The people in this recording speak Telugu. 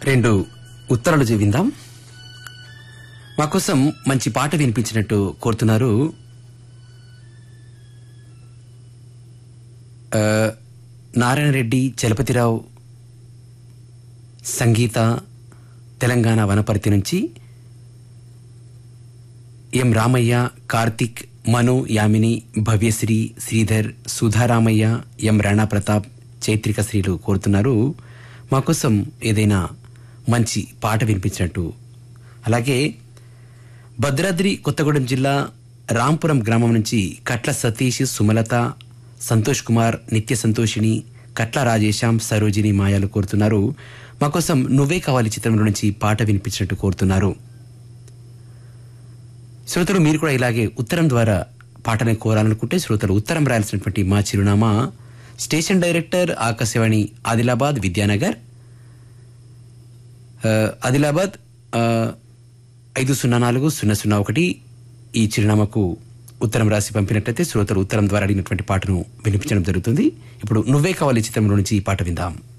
రెండు ఉత్తరాలు విందాం మా కోసం మంచి పాట వినిపించినట్టు కోరుతున్నారు ఆ, నారాయణ రెడ్డి చలపతిరావు సంగీత తెలంగాణ వనపర్తి నుంచి ఎం రామయ్య కార్తిక్ మను యామిని భవ్యశ్రీ శ్రీధర్ సుధారామయ్య ఎం రాణా ప్రతాప్ చైత్రిక శ్రీలు కోరుతున్నారు మా కోసం ఏదైనా మంచి పాట వినిపించినట్టు అలాగే భద్రాద్రి కొత్తగూడెం జిల్లా రాంపురం గ్రామం నుంచి కట్ల సతీష్ సుమలత సంతోష్ కుమార్ నిత్య సంతోషిని కట్ల రాజేశాం సరోజిని మాయాలు కోరుతున్నారు మా కోసం నువ్వే కావాలి చిత్రంలో నుంచి పాట వినిపించినట్టు కోరుతున్నారు శ్రోతలు మీరు కూడా ఇలాగే ఉత్తరం ద్వారా పాటని కోరాలనుకుంటే శ్రోతలు ఉత్తరం రాయాల్సినటువంటి మా చిరునామా స్టేషన్ డైరెక్టర్ ఆకాశవాణి ఆదిలాబాద్ విద్యానగర్ ఆ, ఆదిలాబాద్ ఆ, ఐదు సున్నా నాలుగు సున్నా సున్నా ఒకటి ఈ చిరునామాకు ఉత్తరం రాసి పంపినట్లయితే శ్రోతలు ఉత్తరం ద్వారా అడిగినటువంటి పాటను వినిపించడం జరుగుతుంది ఇప్పుడు నువ్వే కావాలి చిత్రంలో నుంచి ఈ పాట విందాం